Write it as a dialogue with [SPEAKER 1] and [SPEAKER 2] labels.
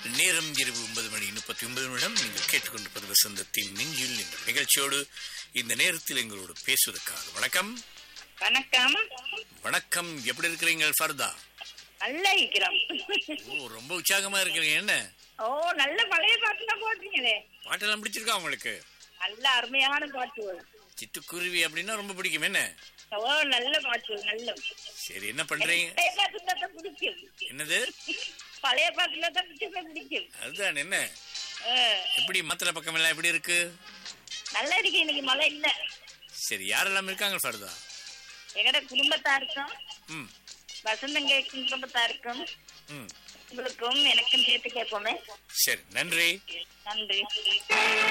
[SPEAKER 1] நேரம் இரவு ஒன்பது மணி முப்பத்தி ஒன்பது நிமிடம் நீங்கள் கேட்டுக்கொண்டிருப்பது வசந்தத்தின் நெஞ்சில் என்ற நிகழ்ச்சியோடு இந்த நேரத்தில் எங்களோடு பேசுவதற்காக வணக்கம்
[SPEAKER 2] வணக்கம்
[SPEAKER 1] வணக்கம் எப்படி இருக்கிறீங்க ஃபர்தா
[SPEAKER 2] நல்லா இருக்கிறோம்
[SPEAKER 1] ஓ ரொம்ப உற்சாகமா இருக்கிறீங்க என்ன
[SPEAKER 2] ஓ நல்ல பழைய பாட்டுல போட்டீங்களே
[SPEAKER 1] பாட்டெல்லாம் பிடிச்சிருக்கா உங்களுக்கு
[SPEAKER 2] நல்ல அருமையான பாட்டுகள்
[SPEAKER 1] சிட்டுக்குருவி அப்படின்னா ரொம்ப பிடிக்கும் என்ன
[SPEAKER 2] ஓ நல்ல பாட்டுகள் நல்ல
[SPEAKER 1] சரி என்ன பண்றீங்க
[SPEAKER 2] பழைய பாட்டுல தான் பிடிக்கும்
[SPEAKER 1] என்னது
[SPEAKER 2] பழைய பாட்டுல தான் பிடிச்சமே பிடிக்கும்
[SPEAKER 1] அதுதான் என்ன
[SPEAKER 2] ஆ,
[SPEAKER 1] எப்படி மத்திர பக்கம் எல்லாம் எப்படி இருக்கு
[SPEAKER 2] நல்லா இருக்கு இன்னைக்கு மழை இல்ல
[SPEAKER 1] சரி யாரெல்லாம் இருக்காங்க ஃபர்தா
[SPEAKER 2] எங்கட குடும்பத்தாருக்கும்
[SPEAKER 1] ம்
[SPEAKER 2] வசந்தங்க குடும்பத்தாருக்கும்
[SPEAKER 1] ம்
[SPEAKER 2] உங்களுக்கும் எனக்கும் சேர்த்து கேட்போமே
[SPEAKER 1] சரி நன்றி
[SPEAKER 2] நன்றி